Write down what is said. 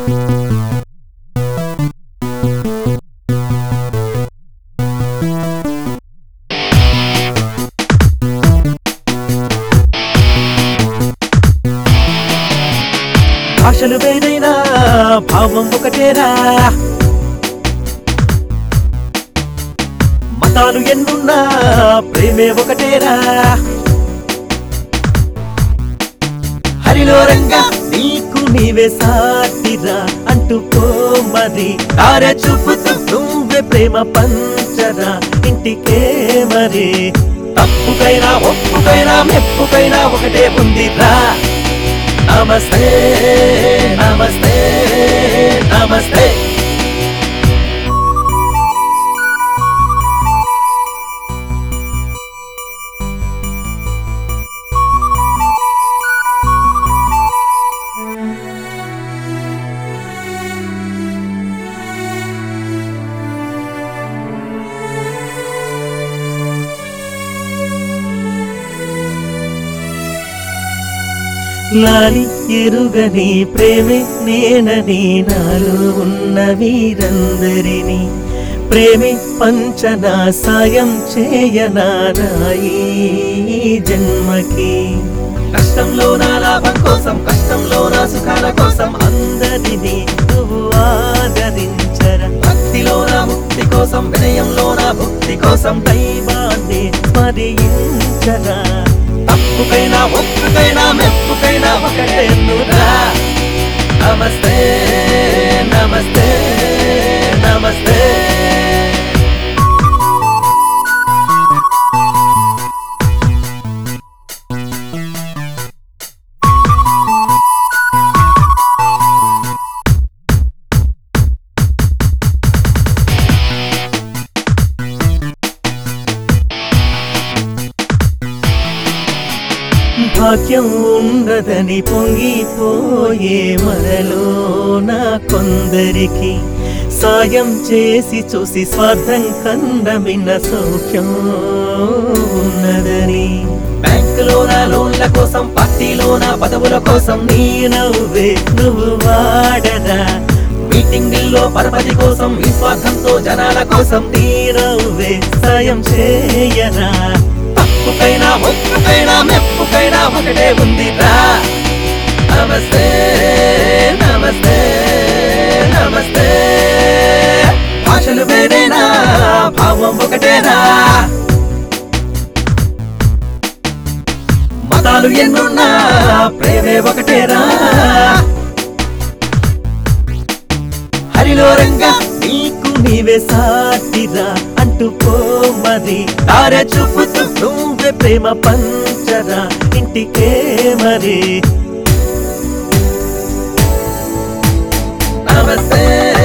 భాషలు వేరైనా భావం ఒకటేరా మతాలు ఎన్నున్నా ప్రేమే ఒకటేరా హరిలో రంగా నీకు నీవే సాటిరా అంటూ పో మరి తార చూపుతూ నువ్వే ప్రేమ పంచరా ఇంటికే మరి తప్పుకైనా ఒప్పుకైనా మెప్పుకైనా ఒకటే ఉందిరా నమస్తే నమస్తే నమస్తే లాలి ఎరుగని ప్రేమే నేనని నాలో ఉన్న వీరందరినీ ప్రేమే పంచనా సాయం చేయనా నాయి జన్మకి కష్టంలో నా లాభం కోసం కష్టంలో నా సుఖాల కోసం అందరినీ నువ్వు ఆదరించర భక్తిలో నా ముక్తి కోసం వినయంలో నా భక్తి కోసం దైవాన్ని స్మరించరా తప్పుకైనా ఒప్పుకైనా మెప్పుకైనా ఒకటే నురా నమస్తే నమస్తే నమస్తే భాగ్యం ఉండదని పొంగిపోయే మనలో నా కొందరికి సాయం చేసి చూసి స్వార్థం కందమిన సౌఖ్యం ఉన్నదని బ్యాంకులో నా లోన్ల కోసం పార్టీలో నా పదవుల కోసం నీ నవ్వే నువ్వు వాడరా మీటింగుల్లో పరపతి కోసం ఈ స్వార్థంతో జనాల కోసం నీ నవ్వే సాయం చేయరా తప్పుకైనా ఒప్పుకైనా మెప్పుకైనా ఒకటే ఉందిరా నమస్తే నమస్తే నమస్తే భాషలు వేరేనా భావం ఒకటేనా మతాలు ఎన్నున్నా ప్రేమే ఒకటేరా హరిలో రంగా నీకు నీవే సాటిరా అంటూ పో మరి తార చూపుతూ నువ్వే ప్రేమ పంచరా ఇంటికే మరి నమస్తే